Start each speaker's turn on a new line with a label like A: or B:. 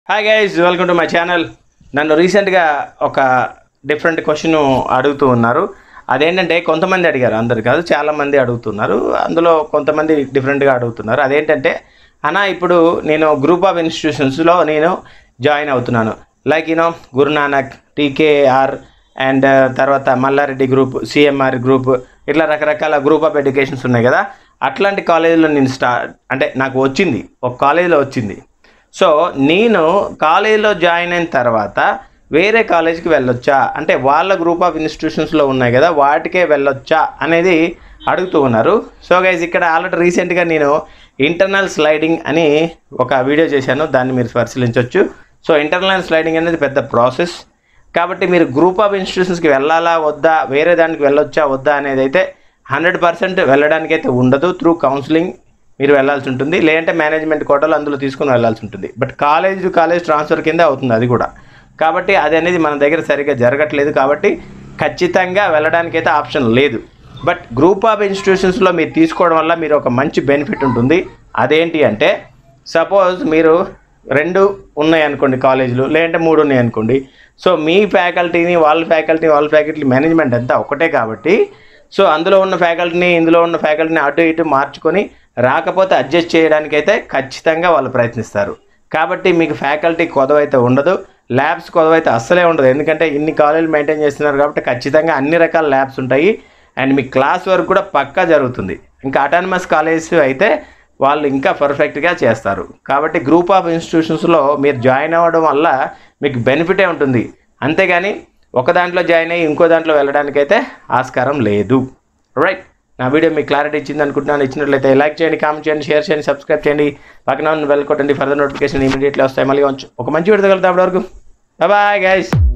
A: hi guys welcome to my channel నన్ను రీసెంట్గా ఒక డిఫరెంట్ క్వశ్చన్ అడుగుతూ ఉన్నారు అదేంటంటే కొంతమంది అడిగారు అందరు కాదు చాలామంది అడుగుతున్నారు అందులో కొంతమంది డిఫరెంట్గా అడుగుతున్నారు అదేంటంటే అన్నా ఇప్పుడు నేను గ్రూప్ ఆఫ్ ఇన్స్టిట్యూషన్స్లో నేను జాయిన్ అవుతున్నాను like you know Guru Nanak TKR and తర్వాత మల్లారెడ్డి గ్రూప్ సిఎంఆర్ గ్రూప్ ఇట్లా రకరకాల గ్రూప్ ఆఫ్ ఎడ్యుకేషన్స్ ఉన్నాయి కదా అట్లాంటి కాలేజీలో నేను స్టార్ట్ అంటే నాకు వచ్చింది ఒక కాలేజీలో వచ్చింది సో నేను కాలేజీలో జాయిన్ అయిన తర్వాత వేరే కాలేజీకి వెళ్ళొచ్చా అంటే వాళ్ళ గ్రూప్ ఆఫ్ ఇన్స్టిట్యూషన్స్లో ఉన్నాయి కదా వాటికే వెళ్ళొచ్చా అనేది అడుగుతూ ఉన్నారు సో గైజ్ ఇక్కడ ఆల్రెడీ రీసెంట్గా నేను ఇంటర్నల్ స్లైడింగ్ అని ఒక వీడియో చేశాను దాన్ని మీరు పరిశీలించవచ్చు సో ఇంటర్నల్ స్లైడింగ్ అనేది పెద్ద ప్రాసెస్ కాబట్టి మీరు గ్రూప్ ఆఫ్ ఇన్స్టిట్యూషన్స్కి వెళ్ళాలా వద్దా వేరే దానికి వెళ్ళొచ్చా వద్దా అనేది అయితే హండ్రెడ్ పర్సెంట్ వెళ్ళడానికి అయితే ఉండదు త్రూ కౌన్సిలింగ్ మీరు వెళ్ళాల్సి ఉంటుంది లేదంటే మేనేజ్మెంట్ కోటాలో అందులో తీసుకుని వెళ్ళాల్సి ఉంటుంది but college to college transfer కింద అవుతుంది అది కూడా కాబట్టి అది అనేది మన దగ్గర సరిగ్గా జరగట్లేదు కాబట్టి ఖచ్చితంగా వెళ్ళడానికి అయితే ఆప్షన్ లేదు బట్ గ్రూప్ ఆఫ్ ఇన్స్టిట్యూషన్స్లో మీరు తీసుకోవడం వల్ల మీరు ఒక మంచి బెనిఫిట్ ఉంటుంది అదేంటి అంటే సపోజ్ మీరు రెండు ఉన్నాయి అనుకోండి కాలేజీలు లేదంటే మూడు ఉన్నాయి అనుకోండి సో మీ ఫ్యాకల్టీని వాళ్ళ ఫ్యాకల్టీ వాళ్ళ ఫ్యాకల్టీ మేనేజ్మెంట్ అంతా ఒకటే కాబట్టి సో అందులో ఉన్న ఫ్యాకల్టీని ఇందులో ఉన్న ఫ్యాకల్టీని అటు ఇటు మార్చుకొని రాకపోతే అడ్జస్ట్ చేయడానికి అయితే ఖచ్చితంగా వాళ్ళు ప్రయత్నిస్తారు కాబట్టి మీకు ఫ్యాకల్టీ కొదవైతే ఉండదు ల్యాబ్స్ కొదవైతే అస్సలే ఉండదు ఎందుకంటే ఇన్ని కాలేజీలు మెయింటైన్ చేస్తున్నారు కాబట్టి ఖచ్చితంగా అన్ని రకాల ల్యాబ్స్ ఉంటాయి అండ్ మీ క్లాస్ వర్క్ కూడా పక్కా జరుగుతుంది ఇంకా అటానమస్ కాలేజెస్ అయితే వాళ్ళు ఇంకా పర్ఫెక్ట్గా చేస్తారు కాబట్టి గ్రూప్ ఆఫ్ ఇన్స్టిట్యూషన్స్లో మీరు జాయిన్ అవ్వడం వల్ల మీకు బెనిఫిటే ఉంటుంది అంతేగాని ఒక దాంట్లో జాయిన్ అయ్యి ఇంకో దాంట్లో వెళ్ళడానికైతే ఆస్కారం లేదు రైట్ నా వీడియో మీకు క్లారిటీ ఇచ్చింది అనుకుంటున్నాను ఇచ్చినట్లయితే లైక్ చేయండి కామెంట్ చేయండి షేర్ చేయండి సబ్స్క్రైబ్ చేయండి పక్కన ఉన్న బెల్ కొట్టండి ఫర్దర్ నోటిఫికేషన్ ఇమీడియట్లీ వస్తాయి మళ్ళీ కొంచెం ఒక మంచి వీడియో తగలుతా వరకు బాయ్ గైస్